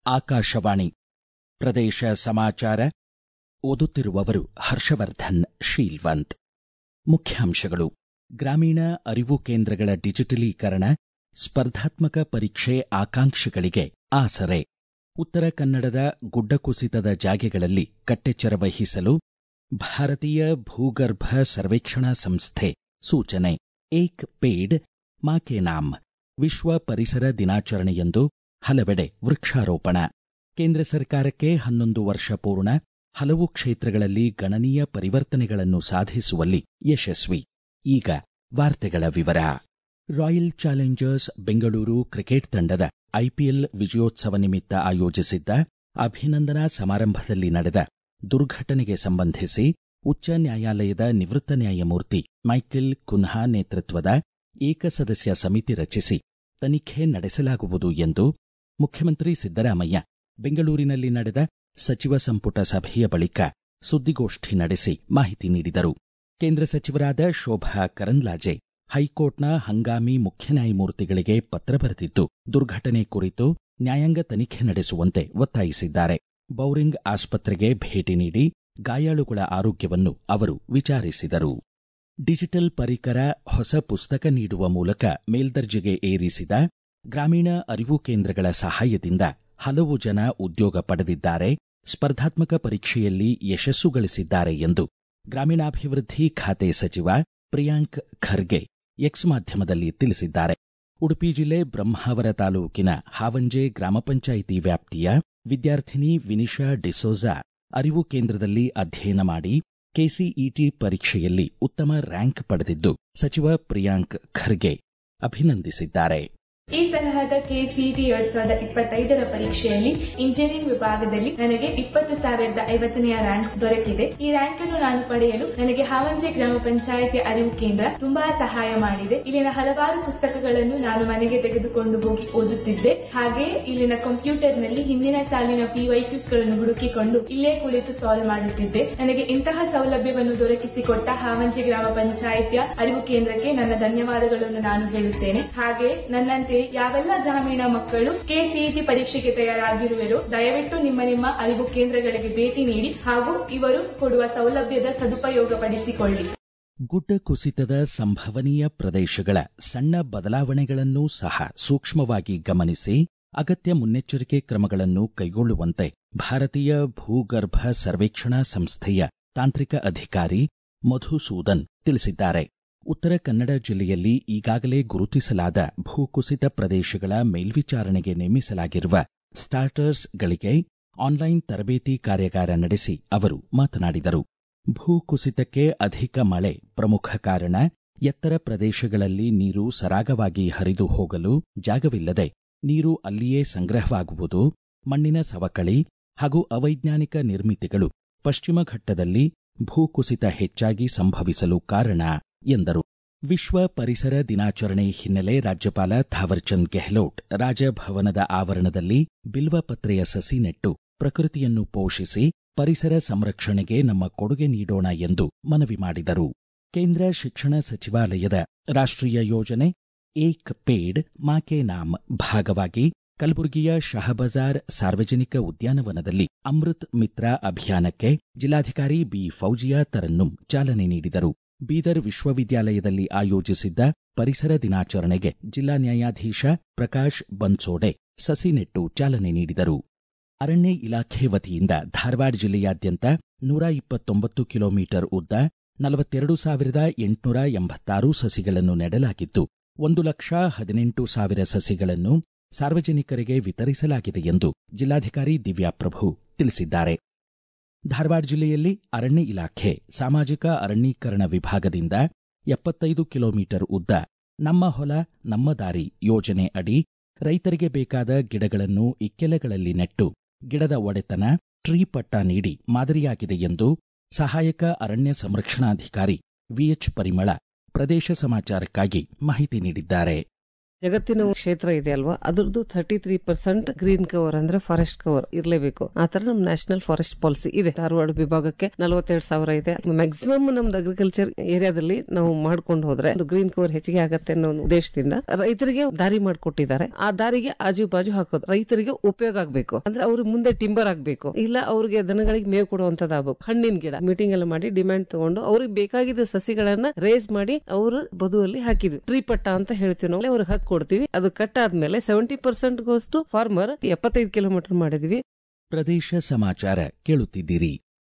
ಆಕಾಶವಾಣಿ ಪ್ರದೇಶ ಸಮಾಚಾರ ಓದುತ್ತಿರುವವರು ಹರ್ಷವರ್ಧನ್ ಶೀಲ್ವಂತ್ ಮುಖ್ಯಾಂಶಗಳು ಗ್ರಾಮೀಣ ಅರಿವು ಕೇಂದ್ರಗಳ ಡಿಜಿಟಲೀಕರಣ ಸ್ಪರ್ಧಾತ್ಮಕ ಪರೀಕ್ಷೆ ಆಕಾಂಕ್ಷಿಗಳಿಗೆ ಆಸರೆ ಉತ್ತರ ಕನ್ನಡದ ಗುಡ್ಡ ಕುಸಿತದ ಜಾಗೆಗಳಲ್ಲಿ ಕಟ್ಟೆಚ್ಚರ ವಹಿಸಲು ಭಾರತೀಯ ಭೂಗರ್ಭ ಸರ್ವೇಕ್ಷಣಾ ಸಂಸ್ಥೆ ಸೂಚನೆ ಏಕ್ ಪೇಡ್ ಮಾ ಕೆ ನಾಮ್ ವಿಶ್ವ ಪರಿಸರ ದಿನಾಚರಣೆಯಂದು ಹಲವೆಡೆ ವೃಕ್ಷಾರೋಪಣ ಕೇಂದ್ರ ಸರ್ಕಾರಕ್ಕೆ ಹನ್ನೊಂದು ವರ್ಷ ಪೂರ್ಣ ಹಲವು ಕ್ಷೇತ್ರಗಳಲ್ಲಿ ಗಣನೀಯ ಪರಿವರ್ತನೆಗಳನ್ನು ಸಾಧಿಸುವಲ್ಲಿ ಯಶಸ್ವಿ ಈಗ ವಾರ್ತೆಗಳ ವಿವರ ರಾಯಲ್ ಚಾಲೆಂಜರ್ಸ್ ಬೆಂಗಳೂರು ಕ್ರಿಕೆಟ್ ತಂಡದ ಐಪಿಎಲ್ ವಿಜಯೋತ್ಸವ ನಿಮಿತ್ತ ಆಯೋಜಿಸಿದ್ದ ಅಭಿನಂದನಾ ಸಮಾರಂಭದಲ್ಲಿ ನಡೆದ ದುರ್ಘಟನೆಗೆ ಸಂಬಂಧಿಸಿ ಉಚ್ಚ ನ್ಯಾಯಾಲಯದ ನಿವೃತ್ತ ನ್ಯಾಯಮೂರ್ತಿ ಮೈಕೆಲ್ ಕುನ್ಹಾ ನೇತೃತ್ವದ ಏಕಸದಸ್ಯ ಸಮಿತಿ ರಚಿಸಿ ತನಿಖೆ ನಡೆಸಲಾಗುವುದು ಎಂದು ಮುಖ್ಯಮಂತ್ರಿ ಸಿದ್ದರಾಮಯ್ಯ ಬೆಂಗಳೂರಿನಲ್ಲಿ ನಡೆದ ಸಚಿವ ಸಂಪುಟ ಸಭೆಯ ಬಳಿಕ ಸುದ್ದಿಗೋಷ್ಠಿ ನಡೆಸಿ ಮಾಹಿತಿ ನೀಡಿದರು ಕೇಂದ್ರ ಸಚಿವರಾದ ಶೋಭಾ ಕರಂದ್ಲಾಜೆ ಹೈಕೋರ್ಟ್ನ ಹಂಗಾಮಿ ಮುಖ್ಯ ನ್ಯಾಯಮೂರ್ತಿಗಳಿಗೆ ಪತ್ರ ಬರೆದಿದ್ದು ದುರ್ಘಟನೆ ಕುರಿತು ನ್ಯಾಯಾಂಗ ತನಿಖೆ ನಡೆಸುವಂತೆ ಒತ್ತಾಯಿಸಿದ್ದಾರೆ ಬೌರಿಂಗ್ ಆಸ್ಪತ್ರೆಗೆ ಭೇಟಿ ನೀಡಿ ಗಾಯಾಳುಗಳ ಆರೋಗ್ಯವನ್ನು ಅವರು ವಿಚಾರಿಸಿದರು ಡಿಜಿಟಲ್ ಪರಿಕರ ಹೊಸ ಪುಸ್ತಕ ನೀಡುವ ಮೂಲಕ ಮೇಲ್ದರ್ಜೆಗೆ ಏರಿಸಿದ ಗ್ರಾಮೀಣ ಅರಿವು ಕೇಂದ್ರಗಳ ಸಹಾಯದಿಂದ ಹಲವು ಜನ ಉದ್ಯೋಗ ಪಡೆದಿದ್ದಾರೆ ಸ್ಪರ್ಧಾತ್ಮಕ ಪರೀಕ್ಷೆಯಲ್ಲಿ ಯಶಸ್ಸು ಗಳಿಸಿದ್ದಾರೆ ಎಂದು ಗ್ರಾಮೀಣಾಭಿವೃದ್ಧಿ ಖಾತೆ ಸಚಿವ ಪ್ರಿಯಾಂಕ್ ಖರ್ಗೆ ಎಕ್ಸ್ ಮಾಧ್ಯಮದಲ್ಲಿ ತಿಳಿಸಿದ್ದಾರೆ ಉಡುಪಿ ಜಿಲ್ಲೆ ಬ್ರಹ್ಮಾವರ ತಾಲೂಕಿನ ಹಾವಂಜೆ ಗ್ರಾಮ ಪಂಚಾಯಿತಿ ವ್ಯಾಪ್ತಿಯ ವಿದ್ಯಾರ್ಥಿನಿ ವಿನಿಶಾ ಡಿಸೋಜಾ ಅರಿವು ಕೇಂದ್ರದಲ್ಲಿ ಅಧ್ಯಯನ ಮಾಡಿ ಕೆಸಿಇಟಿ ಪರೀಕ್ಷೆಯಲ್ಲಿ ಉತ್ತಮ ರ್ಯಾಂಕ್ ಪಡೆದಿದ್ದು ಸಚಿವ ಪ್ರಿಯಾಂಕ್ ಖರ್ಗೆ ಅಭಿನಂದಿಸಿದ್ದಾರೆ ಈ ತರಹದ ಕೆಸಿಟಿ ಎರಡ್ ಸಾವಿರದ ಇಪ್ಪತ್ತೈದರ ಪರೀಕ್ಷೆಯಲ್ಲಿ ಇಂಜಿನಿಯರಿಂಗ್ ವಿಭಾಗದಲ್ಲಿ ನನಗೆ ಇಪ್ಪತ್ತು ಸಾವಿರದ ಐವತ್ತನೆಯ ರ್ಯಾಂಕ್ ದೊರಕಿದೆ ಈ ರ್ಯಾಂಕ್ ಅನ್ನು ನಾನು ಪಡೆಯಲು ನನಗೆ ಹಾವಂಜೆ ಗ್ರಾಮ ಪಂಚಾಯಿತಿ ಅರಿವು ಕೇಂದ್ರ ತುಂಬಾ ಸಹಾಯ ಮಾಡಿದೆ ಇಲ್ಲಿನ ಹಲವಾರು ಪುಸ್ತಕಗಳನ್ನು ನಾನು ಮನೆಗೆ ತೆಗೆದುಕೊಂಡು ಹೋಗಿ ಓದುತ್ತಿದ್ದೆ ಹಾಗೆಯೇ ಇಲ್ಲಿನ ಕಂಪ್ಯೂಟರ್ನಲ್ಲಿ ಹಿಂದಿನ ಸಾಲಿನ ಪಿವೈಕ್ಯೂಸ್ ಗಳನ್ನು ಹುಡುಕಿಕೊಂಡು ಇಲ್ಲೇ ಕುಳಿತು ಸಾಲ್ವ್ ಮಾಡುತ್ತಿದ್ದೆ ನನಗೆ ಇಂತಹ ಸೌಲಭ್ಯವನ್ನು ದೊರಕಿಸಿಕೊಟ್ಟ ಹಾವಂಜೆ ಗ್ರಾಮ ಪಂಚಾಯಿತಿಯ ಅರಿವು ಕೇಂದ್ರಕ್ಕೆ ನನ್ನ ಧನ್ಯವಾದಗಳನ್ನು ನಾನು ಹೇಳುತ್ತೇನೆ ಹಾಗೆ ನನ್ನಂತೆ ಯಾವೆಲ್ಲ ಗ್ರಾಮೀಣ ಮಕ್ಕಳು ಕೆಸಿಇಟಿ ಪರೀಕ್ಷೆಗೆ ತಯಾರಾಗಿರುವರೋ ದಯವಿಟ್ಟು ನಿಮ್ಮ ನಿಮ್ಮ ಅರಿವು ಕೇಂದ್ರಗಳಿಗೆ ಭೇಟಿ ನೀಡಿ ಹಾಗೂ ಇವರು ಕೊಡುವ ಸೌಲಭ್ಯದ ಸದುಪಯೋಗ ಪಡಿಸಿಕೊಳ್ಳಿ ಗುಡ್ಡ ಕುಸಿತದ ಸಂಭವನೀಯ ಪ್ರದೇಶಗಳ ಸಣ್ಣ ಬದಲಾವಣೆಗಳನ್ನೂ ಸಹ ಸೂಕ್ಷ್ಮವಾಗಿ ಗಮನಿಸಿ ಅಗತ್ಯ ಮುನ್ನೆಚ್ಚರಿಕೆ ಕ್ರಮಗಳನ್ನು ಕೈಗೊಳ್ಳುವಂತೆ ಭಾರತೀಯ ಭೂಗರ್ಭ ಸರ್ವೇಕ್ಷಣಾ ಸಂಸ್ಥೆಯ ತಾಂತ್ರಿಕ ಅಧಿಕಾರಿ ಮಧುಸೂದನ್ ತಿಳಿಸಿದ್ದಾರೆ ಉತ್ತರ ಕನ್ನಡ ಜಿಲ್ಲೆಯಲ್ಲಿ ಈಗಾಗಲೇ ಗುರುತಿಸಲಾದ ಭೂಕುಸಿತ ಪ್ರದೇಶಗಳ ಮೇಲ್ವಿಚಾರಣೆಗೆ ನೇಮಿಸಲಾಗಿರುವ ಸ್ಟಾರ್ಟರ್ಸ್ಗಳಿಗೆ ಆನ್ಲೈನ್ ತರಬೇತಿ ಕಾರ್ಯಾಗಾರ ನಡೆಸಿ ಅವರು ಮಾತನಾಡಿದರು ಭೂಕುಸಿತಕ್ಕೆ ಅಧಿಕ ಮಳೆ ಪ್ರಮುಖ ಕಾರಣ ಎತ್ತರ ಪ್ರದೇಶಗಳಲ್ಲಿ ನೀರು ಸರಾಗವಾಗಿ ಹರಿದು ಹೋಗಲು ಜಾಗವಿಲ್ಲದೆ ನೀರು ಅಲ್ಲಿಯೇ ಸಂಗ್ರಹವಾಗುವುದು ಮಣ್ಣಿನ ಸವಕಳಿ ಹಾಗೂ ಅವೈಜ್ಞಾನಿಕ ನಿರ್ಮಿತಿಗಳು ಪಶ್ಚಿಮ ಘಟ್ಟದಲ್ಲಿ ಭೂಕುಸಿತ ಹೆಚ್ಚಾಗಿ ಸಂಭವಿಸಲು ಕಾರಣ ಎಂದರು ವಿಶ್ವ ಪರಿಸರ ದಿನಾಚರಣೆ ಹಿನ್ನೆಲೆ ರಾಜ್ಯಪಾಲ ಥಾವರ್ಚಂದ್ ಗೆಹ್ಲೋಟ್ ರಾಜಭವನದ ಆವರಣದಲ್ಲಿ ಬಿಲ್ವಪತ್ರೆಯ ಸಸಿ ನೆಟ್ಟು ಪ್ರಕೃತಿಯನ್ನು ಪೋಷಿಸಿ ಪರಿಸರ ಸಂರಕ್ಷಣೆಗೆ ನಮ್ಮ ಕೊಡುಗೆ ನೀಡೋಣ ಎಂದು ಮನವಿ ಮಾಡಿದರು ಕೇಂದ್ರ ಶಿಕ್ಷಣ ಸಚಿವಾಲಯದ ರಾಷ್ಟ್ರೀಯ ಯೋಜನೆ ಏಕ್ ಪೇಡ್ ಮಾ ಕೆ ನಾಮ್ ಭಾಗವಾಗಿ ಕಲಬುರಗಿಯ ಶಹಬಜಾರ್ ಸಾರ್ವಜನಿಕ ಉದ್ಯಾನವನದಲ್ಲಿ ಅಮೃತ್ ಮಿತ್ರ ಅಭಿಯಾನಕ್ಕೆ ಜಿಲ್ಲಾಧಿಕಾರಿ ಬಿ ಫೌಜಿಯಾ ತರನ್ನುಂ ಚಾಲನೆ ನೀಡಿದರು ಬೀದರ್ ವಿಶ್ವವಿದ್ಯಾಲಯದಲ್ಲಿ ಆಯೋಜಿಸಿದ್ದ ಪರಿಸರ ದಿನಾಚರಣೆಗೆ ಜಿಲ್ಲಾ ನ್ಯಾಯಾಧೀಶ ಪ್ರಕಾಶ್ ಬನ್ಸೋಡೆ ಸಸಿ ನೆಟ್ಟು ಚಾಲನೆ ನೀಡಿದರು ಅರಣ್ಯ ಇಲಾಖೆ ವತಿಯಿಂದ ಧಾರವಾಡ ಜಿಲ್ಲೆಯಾದ್ಯಂತ ನೂರ ಇಪ್ಪತ್ತೊಂಬತ್ತು ಕಿಲೋಮೀಟರ್ ಉದ್ದ ನಲವತ್ತೆರಡು ಸಾವಿರದ ಎಂಟುನೂರ ಎಂಬತ್ತಾರು ಸಸಿಗಳನ್ನು ನೆಡಲಾಗಿದ್ದು ಒಂದು ಲಕ್ಷ ಹದಿನೆಂಟು ಸಾವಿರ ಸಸಿಗಳನ್ನು ಸಾರ್ವಜನಿಕರಿಗೆ ವಿತರಿಸಲಾಗಿದೆ ಎಂದು ಜಿಲ್ಲಾಧಿಕಾರಿ ದಿವ್ಯಾಪ್ರಭು ತಿಳಿಸಿದ್ದಾರೆ ಧಾರವಾಡ ಜಿಲ್ಲೆಯಲ್ಲಿ ಅರಣ್ಯ ಇಲಾಖೆ ಸಾಮಾಜಿಕ ಅರಣ್ಯೀಕರಣ ವಿಭಾಗದಿಂದ ಎಪ್ಪತ್ತೈದು ಕಿಲೋಮೀಟರ್ ಉದ್ದ ನಮ್ಮ ಹೊಲ ನಮ್ಮ ದಾರಿ ಯೋಜನೆ ಅಡಿ ರೈತರಿಗೆ ಬೇಕಾದ ಗಿಡಗಳನ್ನು ಇಕ್ಕೆಲೆಗಳಲ್ಲಿ ನೆಟ್ಟು ಗಿಡದ ಒಡೆತನ ಟ್ರೀ ಪಟ್ಟ ನೀಡಿ ಮಾದರಿಯಾಗಿದೆ ಎಂದು ಸಹಾಯಕ ಅರಣ್ಯ ಸಂರಕ್ಷಣಾಧಿಕಾರಿ ವಿಎಚ್ ಪರಿಮಳ ಪ್ರದೇಶ ಸಮಾಚಾರಕ್ಕಾಗಿ ಮಾಹಿತಿ ನೀಡಿದ್ದಾರೆ ಜಗತ್ತಿನ ಕ್ಷೇತ್ರ ಇದೆ ಅಲ್ವಾ ಅದ್ರದ್ದು thirty three percent green cover ಅಂದ್ರೆ ಫಾರೆಸ್ಟ್ ಕವರ್ ಇರಲೇಬೇಕು ಆ ತರ ನಮ್ ನ್ಯಾಷನಲ್ ಫಾರೆಸ್ಟ್ ಪಾಲಿಸಿ ಇದೆ ಧಾರವಾಡ ವಿಭಾಗಕ್ಕೆ ನಲವತ್ತೆರಡು ಸಾವಿರ ಇದೆ ಮ್ಯಾಕ್ಸಿಮಮ್ ನಮ್ದು ಅಗ್ರಿಕಲ್ಚರ್ ಏರಿಯಾದಲ್ಲಿ ನಾವು ಮಾಡ್ಕೊಂಡು ಹೋದ್ರೆ ಗ್ರೀನ್ ಕವರ್ ಹೆಚ್ಚಿಗೆ ಆಗತ್ತೆ ಅನ್ನೋ ಒಂದು ಉದ್ದೇಶದಿಂದ ರೈತರಿಗೆ ದಾರಿ ಮಾಡಿಕೊಟ್ಟಿದ್ದಾರೆ ಆ ದಾರಿಗೆ ಆಜು ಬಾಜು ಹಾಕೋದು ರೈತರಿಗೆ ಉಪಯೋಗ ಆಗ್ಬೇಕು ಅಂದ್ರೆ ಅವ್ರಿಗೆ ಮುಂದೆ ಟಿಂಬರ್ ಆಗ್ಬೇಕು ಇಲ್ಲ ಅವ್ರಿಗೆ ದನಗಳಿಗೆ ಮೇವು ಕೊಡುವಂತದ್ದು ಆಗ್ಬೇಕು ಹಣ್ಣಿನ ಗಿಡ ಮೀಟಿಂಗ್ ಎಲ್ಲ ಮಾಡಿ ಡಿಮ್ಯಾಂಡ್ ತಗೊಂಡು ಅವ್ರಿಗೆ ಬೇಕಾಗಿದ್ದ ಸಸಿಗಳನ್ನ ರೇಸ್ ಮಾಡಿ ಅವರು ಬದುವಲ್ಲಿ ಹಾಕಿದ್ವಿ ಟ್ರೀ ಪಟ್ಟ ಅಂತ ಹೇಳ್ತೀವಿ ನಾವು ಅವ್ರಿಗೆ ಹಾಕಿ ಕೊಡ್ತೀವಿ ಅದು ಕಟ್ ಆದ್ಮೇಲೆ ಸೆವೆಂಟಿ ಪರ್ಸೆಂಟ್ ಗೋಸ್ಟು ಫಾರ್ಮರ್ ಎಪ್ಪತ್ತೈದು ಕಿಲೋಮೀಟರ್ ಮಾಡಿದ್ವಿ ಪ್ರದೇಶ ಸಮಾಚಾರ ಕೇಳುತ್ತಿದ್ದೀರಿ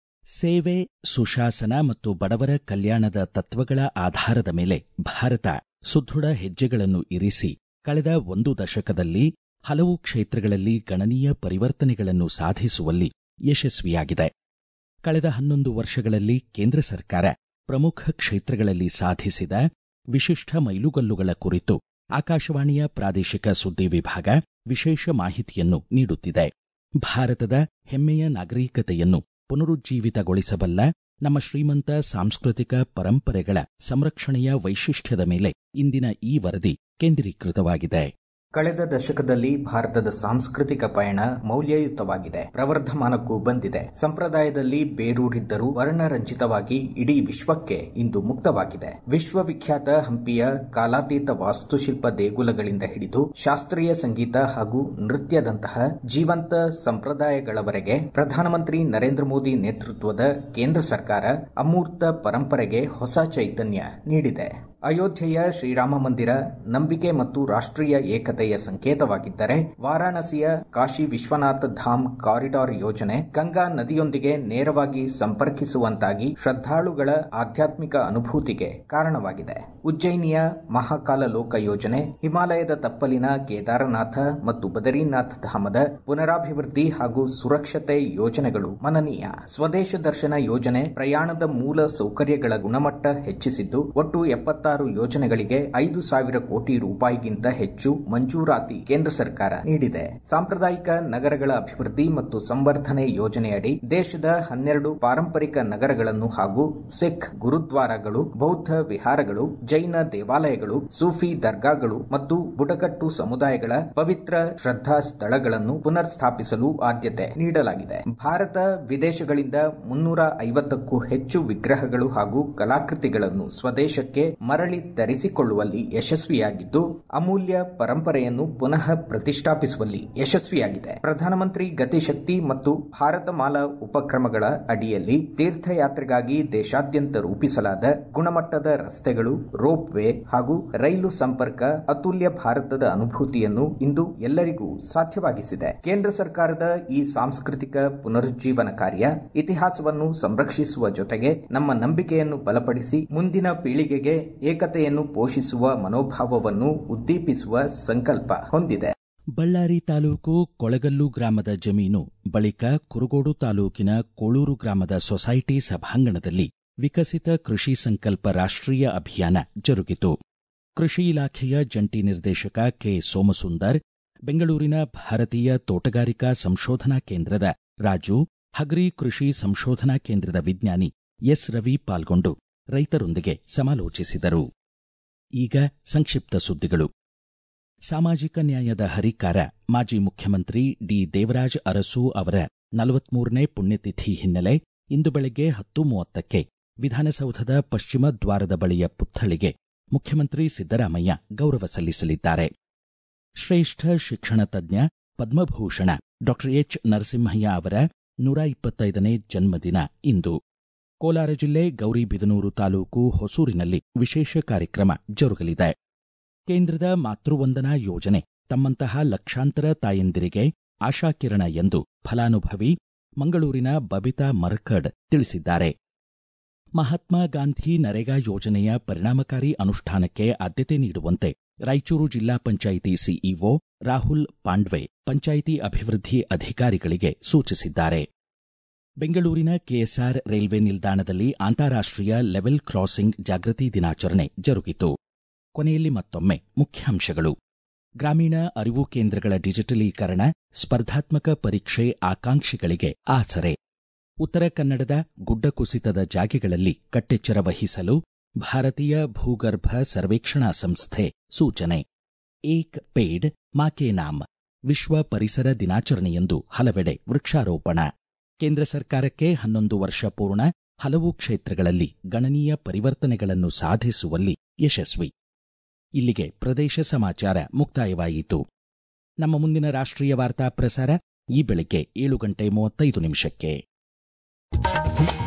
ಸೇವೆ ಸುಶಾಸನ ಮತ್ತು ಬಡವರ ಕಲ್ಯಾಣದ ತತ್ವಗಳ ಆಧಾರದ ಮೇಲೆ ಭಾರತ ಸುದೃಢ ಹೆಜ್ಜೆಗಳನ್ನು ಇರಿಸಿ ಕಳೆದ ಒಂದು ದಶಕದಲ್ಲಿ ಹಲವು ಕ್ಷೇತ್ರಗಳಲ್ಲಿ ಗಣನೀಯ ಪರಿವರ್ತನೆಗಳನ್ನು ಸಾಧಿಸುವಲ್ಲಿ ಯಶಸ್ವಿಯಾಗಿದೆ ಕಳೆದ ಹನ್ನೊಂದು ವರ್ಷಗಳಲ್ಲಿ ಕೇಂದ್ರ ಸರ್ಕಾರ ಪ್ರಮುಖ ಕ್ಷೇತ್ರಗಳಲ್ಲಿ ಸಾಧಿಸಿದ ವಿಶಿಷ್ಟ ಮೈಲುಗಲ್ಲುಗಳ ಕುರಿತು ಆಕಾಶವಾಣಿಯ ಪ್ರಾದೇಶಿಕ ಸುದ್ದಿ ವಿಭಾಗ ವಿಶೇಷ ಮಾಹಿತಿಯನ್ನು ನೀಡುತ್ತಿದೆ ಭಾರತದ ಹೆಮ್ಮೆಯ ನಾಗರಿಕತೆಯನ್ನು ಪುನರುಜ್ಜೀವಿತಗೊಳಿಸಬಲ್ಲ ನಮ್ಮ ಶ್ರೀಮಂತ ಸಾಂಸ್ಕೃತಿಕ ಪರಂಪರೆಗಳ ಸಂರಕ್ಷಣೆಯ ವೈಶಿಷ್ಟ್ಯದ ಮೇಲೆ ಇಂದಿನ ಈ ವರದಿ ಕೇಂದ್ರೀಕೃತವಾಗಿದೆ ಕಳೆದ ದಶಕದಲ್ಲಿ ಭಾರತದ ಸಾಂಸ್ಕೃತಿಕ ಪಯಣ ಮೌಲ್ಯಯುತವಾಗಿದೆ ಪ್ರವರ್ಧಮಾನಕ್ಕೂ ಬಂದಿದೆ ಸಂಪ್ರದಾಯದಲ್ಲಿ ಬೇರೂರಿದ್ದರೂ ವರ್ಣರಂಜಿತವಾಗಿ ಇಡೀ ವಿಶ್ವಕ್ಕೆ ಇಂದು ಮುಕ್ತವಾಗಿದೆ ವಿಶ್ವವಿಖ್ಯಾತ ಹಂಪಿಯ ಕಾಲಾತೀತ ವಾಸ್ತುಶಿಲ್ಪ ದೇಗುಲಗಳಿಂದ ಹಿಡಿದು ಶಾಸ್ತ್ರೀಯ ಸಂಗೀತ ಹಾಗೂ ನೃತ್ಯದಂತಹ ಜೀವಂತ ಸಂಪ್ರದಾಯಗಳವರೆಗೆ ಪ್ರಧಾನಮಂತ್ರಿ ನರೇಂದ್ರ ಮೋದಿ ನೇತೃತ್ವದ ಕೇಂದ್ರ ಸರ್ಕಾರ ಅಮೂರ್ತ ಪರಂಪರೆಗೆ ಹೊಸ ಚೈತನ್ಯ ನೀಡಿದೆ ಅಯೋಧ್ಯೆಯ ಶ್ರೀರಾಮ ಮಂದಿರ ನಂಬಿಕೆ ಮತ್ತು ರಾಷ್ಟ್ರೀಯ ಏಕತೆಯ ಸಂಕೇತವಾಗಿದ್ದರೆ ವಾರಾಣಸಿಯ ಕಾಶಿ ವಿಶ್ವನಾಥ ಧಾಮ್ ಕಾರಿಡಾರ್ ಯೋಜನೆ ಗಂಗಾ ನದಿಯೊಂದಿಗೆ ನೇರವಾಗಿ ಸಂಪರ್ಕಿಸುವಂತಾಗಿ ಶ್ರದ್ಧಾಳುಗಳ ಆಧ್ಯಾತ್ಮಿಕ ಅನುಭೂತಿಗೆ ಕಾರಣವಾಗಿದೆ ಉಜ್ಜಯಿನಿಯ ಮಹಾಕಾಲ ಲೋಕ ಯೋಜನೆ ಹಿಮಾಲಯದ ತಪ್ಪಲಿನ ಕೇದಾರನಾಥ ಮತ್ತು ಬದರಿನಾಥ್ ಧಾಮದ ಪುನರಾಭಿವೃದ್ಧಿ ಹಾಗೂ ಸುರಕ್ಷತೆ ಯೋಜನೆಗಳು ಮನನೀಯ ಸ್ವದೇಶ ದರ್ಶನ ಯೋಜನೆ ಪ್ರಯಾಣದ ಮೂಲ ಸೌಕರ್ಯಗಳ ಗುಣಮಟ್ಟ ಹೆಚ್ಚಿಸಿದ್ದು ಒಟ್ಟು ಎಪ್ಪತ್ತಾರು ಯೋಜನೆಗಳಿಗೆ ಐದು ಸಾವಿರ ಕೋಟಿ ರೂಪಾಯಿಗಿಂತ ಹೆಚ್ಚು ಮಂಜೂರಾತಿ ಕೇಂದ್ರ ಸರ್ಕಾರ ನೀಡಿದೆ ಸಾಂಪ್ರದಾಯಿಕ ನಗರಗಳ ಅಭಿವೃದ್ಧಿ ಮತ್ತು ಸಂವರ್ಧನೆ ಯೋಜನೆಯಡಿ ದೇಶದ ಹನ್ನೆರಡು ಪಾರಂಪರಿಕ ನಗರಗಳನ್ನು ಹಾಗೂ ಸಿಖ್ ಗುರುದ್ವಾರಗಳು ಬೌದ್ಧ ವಿಹಾರಗಳು ಜೈನ ದೇವಾಲಯಗಳು ಸೂಫಿ ದರ್ಗಾಗಳು ಮತ್ತು ಬುಡಕಟ್ಟು ಸಮುದಾಯಗಳ ಪವಿತ್ರ ಶ್ರದ್ಧಾ ಸ್ಥಳಗಳನ್ನು ಪುನರ್ ಸ್ಥಾಪಿಸಲು ಆದ್ಯತೆ ನೀಡಲಾಗಿದೆ ಭಾರತ ವಿದೇಶಗಳಿಂದ ಮುನ್ನೂರ ಐವತ್ತಕ್ಕೂ ಹೆಚ್ಚು ವಿಗ್ರಹಗಳು ಹಾಗೂ ಕಲಾಕೃತಿಗಳನ್ನು ಸ್ವದೇಶಕ್ಕೆ ಮರಳಿ ತರಿಸಿಕೊಳ್ಳುವಲ್ಲಿ ಯಶಸ್ವಿಯಾಗಿದ್ದು ಅಮೂಲ್ಯ ಪರಂಪರೆಯನ್ನು ಪುನಃ ಪ್ರತಿಷ್ಠಾಪಿಸುವಲ್ಲಿ ಯಶಸ್ವಿಯಾಗಿದೆ ಪ್ರಧಾನಮಂತ್ರಿ ಗತಿಶಕ್ತಿ ಮತ್ತು ಭಾರತ ಮಾಲಾ ಉಪಕ್ರಮಗಳ ಅಡಿಯಲ್ಲಿ ತೀರ್ಥಯಾತ್ರೆಗಾಗಿ ದೇಶಾದ್ಯಂತ ರೂಪಿಸಲಾದ ಗುಣಮಟ್ಟದ ರಸ್ತೆಗಳು ರೋಪ್ ವೇ ಹಾಗೂ ರೈಲು ಸಂಪರ್ಕ ಅತುಲ್ಯ ಭಾರತದ ಅನುಭೂತಿಯನ್ನು ಇಂದು ಎಲ್ಲರಿಗೂ ಸಾಧ್ಯವಾಗಿಸಿದೆ ಕೇಂದ್ರ ಸರ್ಕಾರದ ಈ ಸಾಂಸ್ಕೃತಿಕ ಪುನರುಜ್ಜೀವನ ಕಾರ್ಯ ಇತಿಹಾಸವನ್ನು ಸಂರಕ್ಷಿಸುವ ಜೊತೆಗೆ ನಮ್ಮ ನಂಬಿಕೆಯನ್ನು ಬಲಪಡಿಸಿ ಮುಂದಿನ ಪೀಳಿಗೆಗೆ ಏಕತೆಯನ್ನು ಪೋಷಿಸುವ ಮನೋಭಾವವನ್ನು ಉದ್ದೀಪಿಸುವ ಸಂಕಲ್ಪ ಹೊಂದಿದೆ ಬಳ್ಳಾರಿ ತಾಲೂಕು ಕೊಳಗಲ್ಲು ಗ್ರಾಮದ ಜಮೀನು ಬಳಿಕ ಕುರುಗೋಡು ತಾಲೂಕಿನ ಕೋಳೂರು ಗ್ರಾಮದ ಸೊಸೈಟಿ ಸಭಾಂಗಣದಲ್ಲಿ ವಿಕಸಿತ ಕೃಷಿ ಸಂಕಲ್ಪ ರಾಷ್ಟ್ರೀಯ ಅಭಿಯಾನ ಜರುಗಿತು ಕೃಷಿ ಇಲಾಖೆಯ ಜಂಟಿ ನಿರ್ದೇಶಕ ಕೆ ಸೋಮಸುಂದರ್ ಬೆಂಗಳೂರಿನ ಭಾರತೀಯ ತೋಟಗಾರಿಕಾ ಸಂಶೋಧನಾ ಕೇಂದ್ರದ ರಾಜು ಹಗ್ರಿ ಕೃಷಿ ಸಂಶೋಧನಾ ಕೇಂದ್ರದ ವಿಜ್ಞಾನಿ ಎಸ್ ರವಿ ಪಾಲ್ಗೊಂಡು ರೈತರೊಂದಿಗೆ ಸಮಾಲೋಚಿಸಿದರು ಈಗ ಸಂಕ್ಷಿಪ್ತ ಸುದ್ದಿಗಳು ಸಾಮಾಜಿಕ ನ್ಯಾಯದ ಹರಿಕಾರ ಮಾಜಿ ಮುಖ್ಯಮಂತ್ರಿ ಡಿ ದೇವರಾಜ ಅರಸು ಅವರ ನಲವತ್ಮೂರನೇ ಪುಣ್ಯತಿಥಿ ಹಿನ್ನೆಲೆ ಇಂದು ಬೆಳಗ್ಗೆ ಹತ್ತು ಮೂವತ್ತಕ್ಕೆ ವಿಧಾನಸೌಧದ ಪಶ್ಚಿಮ ದ್ವಾರದ ಬಳಿಯ ಪುತ್ಥಳಿಗೆ ಮುಖ್ಯಮಂತ್ರಿ ಸಿದ್ದರಾಮಯ್ಯ ಗೌರವ ಸಲ್ಲಿಸಲಿದ್ದಾರೆ ಶ್ರೇಷ್ಠ ಶಿಕ್ಷಣ ತಜ್ಞ ಪದ್ಮಭೂಷಣ ಡಾ ಎಚ್ ನರಸಿಂಹಯ್ಯ ಅವರ ನೂರ ಇಪ್ಪತ್ತೈದನೇ ಜನ್ಮದಿನ ಇಂದು ಕೋಲಾರ ಜಿಲ್ಲೆ ಗೌರಿಬಿದನೂರು ತಾಲೂಕು ಹೊಸೂರಿನಲ್ಲಿ ವಿಶೇಷ ಕಾರ್ಯಕ್ರಮ ಜರುಗಲಿದೆ ಕೇಂದ್ರದ ಮಾತೃವಂದನಾ ಯೋಜನೆ ತಮ್ಮಂತಹ ಲಕ್ಷಾಂತರ ತಾಯಂದಿರಿಗೆ ಆಶಾಕಿರಣ ಎಂದು ಫಲಾನುಭವಿ ಮಂಗಳೂರಿನ ಬಬಿತಾ ಮರ್ಕಡ್ ತಿಳಿಸಿದ್ದಾರೆ ಮಹಾತ್ಮ ಗಾಂಧಿ ನರೇಗಾ ಯೋಜನೆಯ ಪರಿಣಾಮಕಾರಿ ಅನುಷ್ಠಾನಕ್ಕೆ ಆದ್ಯತೆ ನೀಡುವಂತೆ ರಾಯಚೂರು ಜಿಲ್ಲಾ ಪಂಚಾಯಿತಿ ಸಿಇಒ ರಾಹುಲ್ ಪಾಂಡ್ವೆ ಪಂಚಾಯಿತಿ ಅಭಿವೃದ್ಧಿ ಅಧಿಕಾರಿಗಳಿಗೆ ಸೂಚಿಸಿದ್ದಾರೆ ಬೆಂಗಳೂರಿನ ಕೆಎಸ್ಆರ್ ರೈಲ್ವೆ ನಿಲ್ದಾಣದಲ್ಲಿ ಅಂತಾರಾಷ್ಟೀಯ ಲೆವೆಲ್ ಕ್ರಾಸಿಂಗ್ ಜಾಗೃತಿ ದಿನಾಚರಣೆ ಜರುಗಿತು ಕೊನೆಯಲ್ಲಿ ಮತ್ತೊಮ್ಮೆ ಮುಖ್ಯಾಂಶಗಳು ಗ್ರಾಮೀಣ ಅರಿವು ಕೇಂದ್ರಗಳ ಡಿಜಿಟಲೀಕರಣ ಸ್ಪರ್ಧಾತ್ಮಕ ಪರೀಕ್ಷೆ ಆಕಾಂಕ್ಷಿಗಳಿಗೆ ಆಸರೆ ಉತ್ತರ ಕನ್ನಡದ ಗುಡ್ಡ ಕುಸಿತದ ಜಾಗೆಗಳಲ್ಲಿ ಕಟ್ಟೆಚ್ಚರ ವಹಿಸಲು ಭಾರತೀಯ ಭೂಗರ್ಭ ಸರ್ವೇಕ್ಷಣಾ ಸಂಸ್ಥೆ ಸೂಚನೆ ಏಕ್ ಪೇಡ್ ಮಾಕೆ ನಾಮ್ ವಿಶ್ವ ಪರಿಸರ ದಿನಾಚರಣೆಯಂದು ಹಲವೆಡೆ ವೃಕ್ಷಾರೋಪಣ ಕೇಂದ್ರ ಸರ್ಕಾರಕ್ಕೆ ಹನ್ನೊಂದು ವರ್ಷ ಪೂರ್ಣ ಹಲವು ಕ್ಷೇತ್ರಗಳಲ್ಲಿ ಗಣನೀಯ ಪರಿವರ್ತನೆಗಳನ್ನು ಸಾಧಿಸುವಲ್ಲಿ ಯಶಸ್ವಿ ಇಲ್ಲಿಗೆ ಪ್ರದೇಶ ಸಮಾಚಾರ ಮುಕ್ತಾಯವಾಯಿತು ನಮ್ಮ ಮುಂದಿನ ರಾಷ್ಟ್ರೀಯ ವಾರ್ತಾ ಪ್ರಸಾರ ಈ ಬೆಳಿಗ್ಗೆ ಏಳು ಗಂಟೆ ಮೂವತ್ತೈದು ನಿಮಿಷಕ್ಕೆ